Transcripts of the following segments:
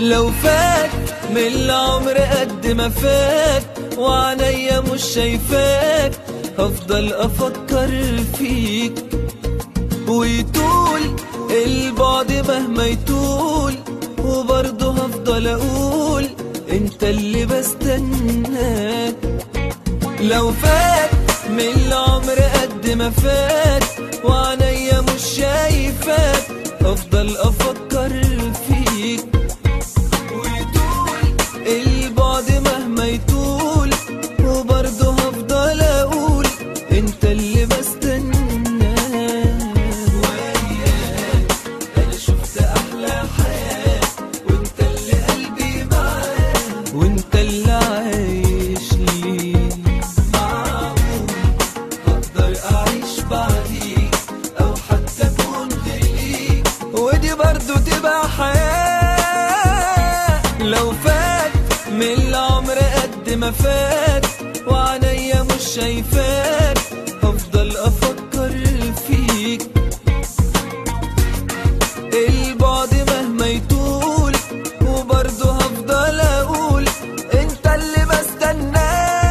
لو فات من العمر قد ما فات وعينيا مش شايفاك هفضل افكر فيك ويطول البعد مهما يطول وبرضه هفضل اقول انت اللي بستناك لو فات من العمر قد ما فات وعينيا مش شايفاك افضل افكر فيك ويطول البعد مهما يطول وبرضه هفضل اقول انت اللي بستناك وياك انا شفت احلى حياه وانت اللي قلبي معاك وانت اللي عايش لي معقول هقدر اعيش بعديك او حتى اكون غيرك ودي برضو تبقى حياة لو فات من العمر قد ما فات وعينيا مش شايفاك هفضل افكر فيك البعد مهما يطول وبرضه هفضل اقول انت اللي بستناك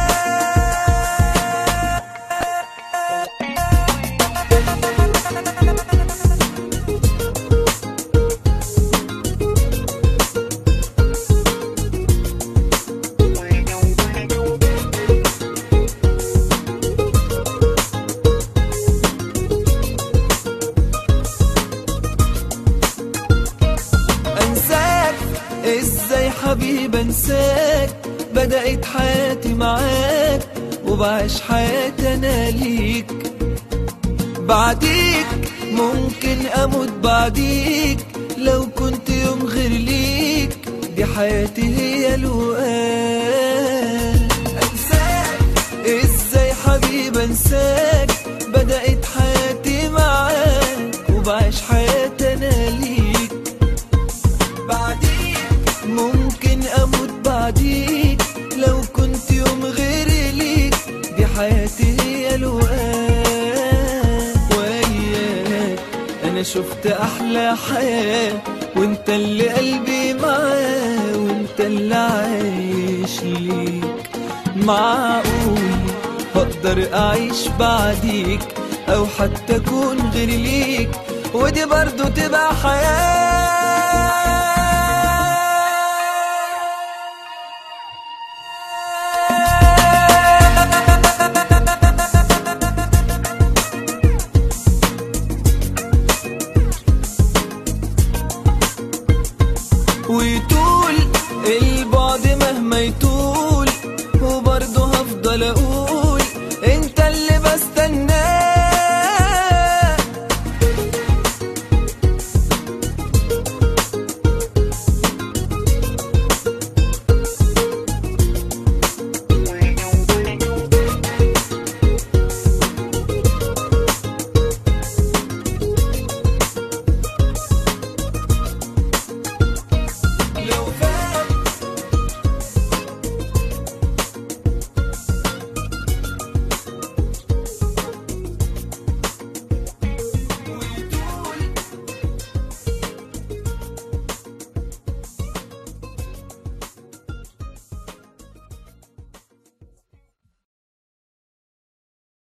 انساك ازاي حبيب انساك بدأت حياتي معاك وبعيش حياتي انا ليك بعديك ممكن اموت بعديك لو كنت يوم غير ليك دي حياتي هي الوقت انساك ازاي حبيب انساك بدأت حياتي معاك وبعيش حياتي انا ليك بعديك ممكن اموت بعديك لو كنت يوم غير ليك دي حياتي هي الوقت وياك انا شفت احلى حياة وانت اللي قلبي معاه وانت اللي عايش ليك معقول هقدر اعيش بعديك او حتى اكون غير ليك ودي برضو تبقى حياة